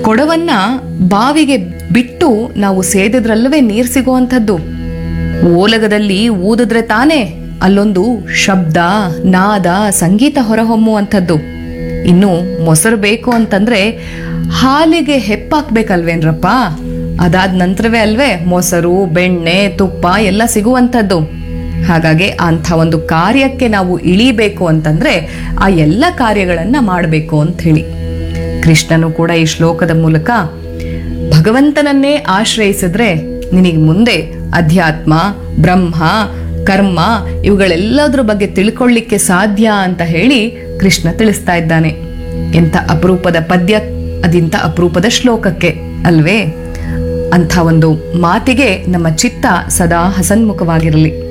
ಕೊಡವನ್ನ ಬಾವಿಗೆ ಬಿಟ್ಟು ನಾವು ಸೇದಿದ್ರಲ್ಲವೇ ನೀರ್ ಸಿಗುವಂಥದ್ದು ಓಲಗದಲ್ಲಿ ಊದಿದ್ರೆ ತಾನೇ ಅಲ್ಲೊಂದು ಶಬ್ದ ನಾದ ಸಂಗೀತ ಹೊರಹೊಮ್ಮುವಂಥದ್ದು ಇನ್ನು ಮೊಸರು ಬೇಕು ಅಂತಂದ್ರೆ ಹಾಲಿಗೆ ಹೆಪ್ಪಾಕ್ಬೇಕಲ್ವೇನ್ರಪ್ಪ ಅದಾದ ನಂತರವೇ ಅಲ್ವೇ ಮೊಸರು ಬೆಣ್ಣೆ ತುಪ್ಪ ಎಲ್ಲ ಸಿಗುವಂಥದ್ದು ಹಾಗಾಗಿ ಅಂಥ ಒಂದು ಕಾರ್ಯಕ್ಕೆ ನಾವು ಇಳಿಬೇಕು ಅಂತಂದ್ರೆ ಆ ಎಲ್ಲ ಕಾರ್ಯಗಳನ್ನ ಮಾಡಬೇಕು ಅಂತ ಹೇಳಿ ಕೃಷ್ಣನು ಕೂಡ ಈ ಶ್ಲೋಕದ ಮೂಲಕ ಭಗವಂತನನ್ನೇ ಆಶ್ರಯಿಸಿದ್ರೆ ನಿನಗೆ ಮುಂದೆ ಅಧ್ಯಾತ್ಮ ಬ್ರಹ್ಮ ಕರ್ಮ ಇವುಗಳೆಲ್ಲದ್ರ ಬಗ್ಗೆ ತಿಳ್ಕೊಳ್ಳಿಕ್ಕೆ ಸಾಧ್ಯ ಅಂತ ಹೇಳಿ ಕೃಷ್ಣ ತಿಳಿಸ್ತಾ ಇದ್ದಾನೆ ಎಂಥ ಅಪರೂಪದ ಪದ್ಯ ಅದಿಂತ ಅಪರೂಪದ ಶ್ಲೋಕಕ್ಕೆ ಅಲ್ವೇ ಅಂಥ ಒಂದು ಮಾತಿಗೆ ನಮ್ಮ ಚಿತ್ತ ಸದಾ ಹಸನ್ಮುಖವಾಗಿರಲಿ